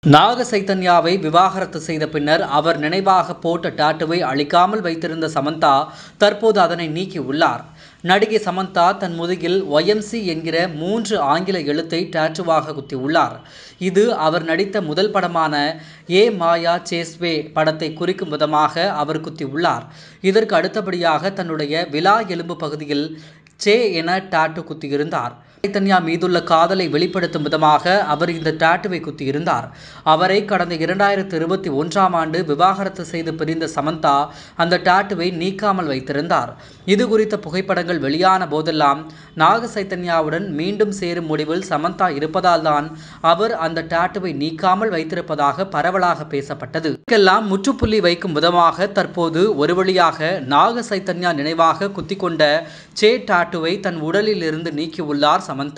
நாக சைத்தன்யாவை விவாகரத்து செய்த பின்னர் அவர் நினைவாக போட்ட டாட்டுவை அழிக்காமல் வைத்திருந்த சமந்தா தற்போது அதனை நீக்கியுள்ளார் நடிகை சமந்தா தன் முதுகில் ஒய்எம்சி என்கிற மூன்று ஆங்கில எழுத்தை டாட்டுவாக குத்தியுள்ளார் இது அவர் நடித்த முதல் படமான ஏ மாயா சேஸ்வே படத்தை குறிக்கும் விதமாக அவர் குத்தியுள்ளார் இதற்கு அடுத்தபடியாக தன்னுடைய விலா எலும்பு பகுதியில் சே என டாட்டு குத்தியிருந்தார் சைத்தன்யா மீதுள்ள காதலை வெளிப்படுத்தும் விதமாக அவர் இந்த டாட்டுவை குத்தியிருந்தார் அவரை கடந்த இரண்டாயிரத்து இருபத்தி ஒன்றாம் ஆண்டு விவாகரத்து செய்து பிரிந்த சமந்தா அந்த டாட்டுவை நீக்காமல் வைத்திருந்தார் இது குறித்த புகைப்படங்கள் வெளியான போதெல்லாம் நாக சைத்தன்யாவுடன் மீண்டும் சேரும் முடிவில் சமந்தா இருப்பதால் தான் அவர் அந்த டாட்டுவை நீக்காமல் வைத்திருப்பதாக பரவலாக பேசப்பட்டது இதற்கெல்லாம் முற்றுப்புள்ளி வைக்கும் விதமாக தற்போது ஒரு வழியாக நாக சைத்தன்யா நினைவாக குத்திக்கொண்ட சே டாட்டுவை தன் உடலில் இருந்து நீக்கியுள்ளார் சமந்தா